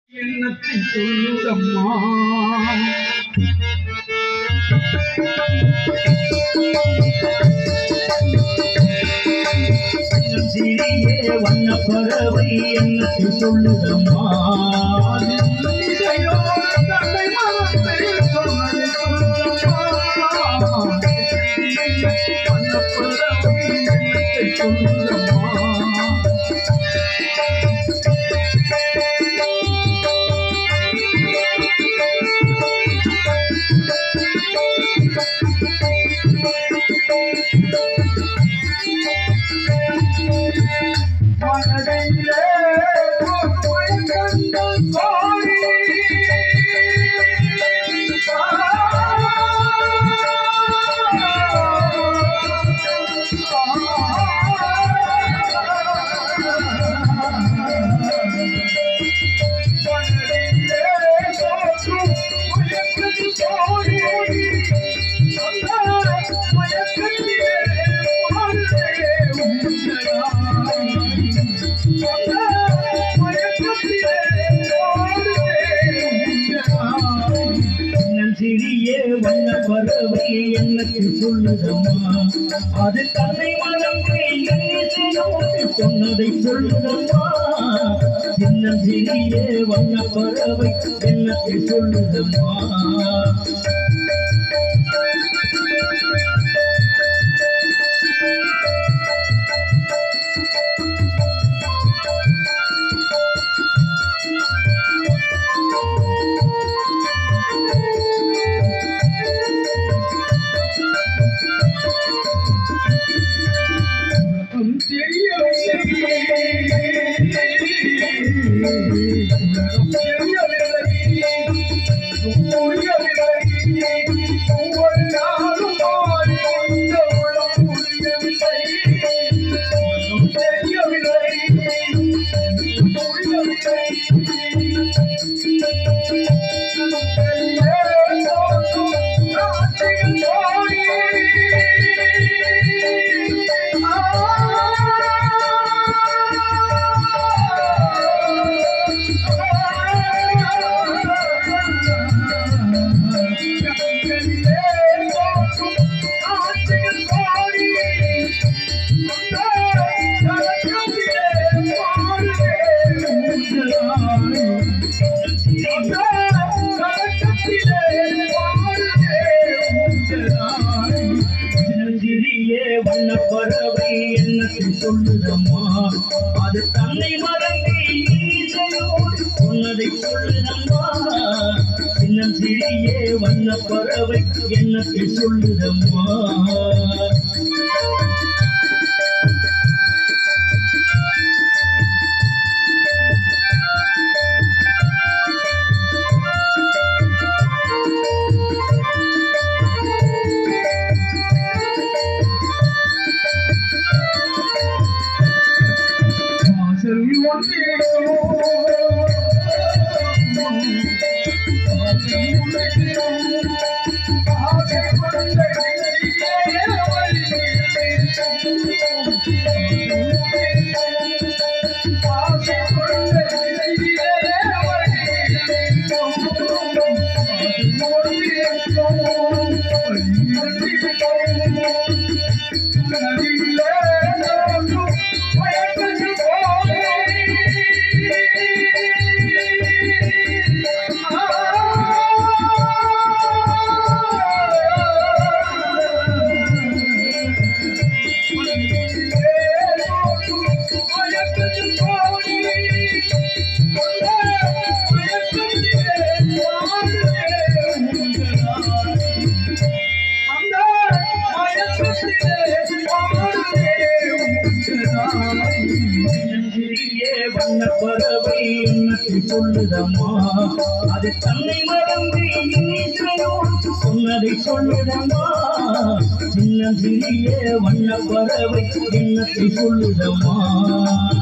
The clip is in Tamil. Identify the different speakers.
Speaker 1: என்னத்தை சொல்லுதம்மா சிறிய வண்ண பறவை என்னத்தை சொல்லுதம்மா இதையோ தன்னை மறந்து சொன்னதை சொல்லுதம்மா வண்ண பறவை என்னத்தை சொல்லுதம்மா மனதிலே ஒரு கண்கள் கோடி மனதிலே தோற்றும் மயக்கத்தில் கோடி அந்த மயக்கத்திலே வாழ்வே உண்மையாய் சிறிய வண்ண பறவை எனக்கு சொல்லுதம்மா அது தன்னை மறந்து என்னோடு சொன்னதை சொல்லுதம்மா சின்ன சிறிய வண்ண பறவை எனக்கு சொல்லுதம்மா உலகம் தெரியவில்லை உலகம் தெரியவில்லை புரியவில்லை ஒவ்வொரு நாளும் மாறி இந்த உலகம் புரியவில்லை உலகம் தெரியவில்லை பறவை என்னத்தை சொல்லுதம்மா அது தன்னை மறந்து ஈசையோடு சொன்னதை சொல்லுதம்மா சின்னம் சிறிய வண்ண பறவை என்னத்தை சொல்லுதம்மா வாசல் ஒன்றேனோ வாசல் ஒன்றேனோ ஆசை கொண்ட நெஞ்சிலே ஆசை கொண்ட நெஞ்சிலே பறவை என்னத்தை சொல்லுதம்மா அது தன்னை மறந்து ஈசையோடு சொன்னதை சொல்லுதம்மா சின்ன சிறிய வண்ண பறவை என்னத்தை சொல்லுதம்மா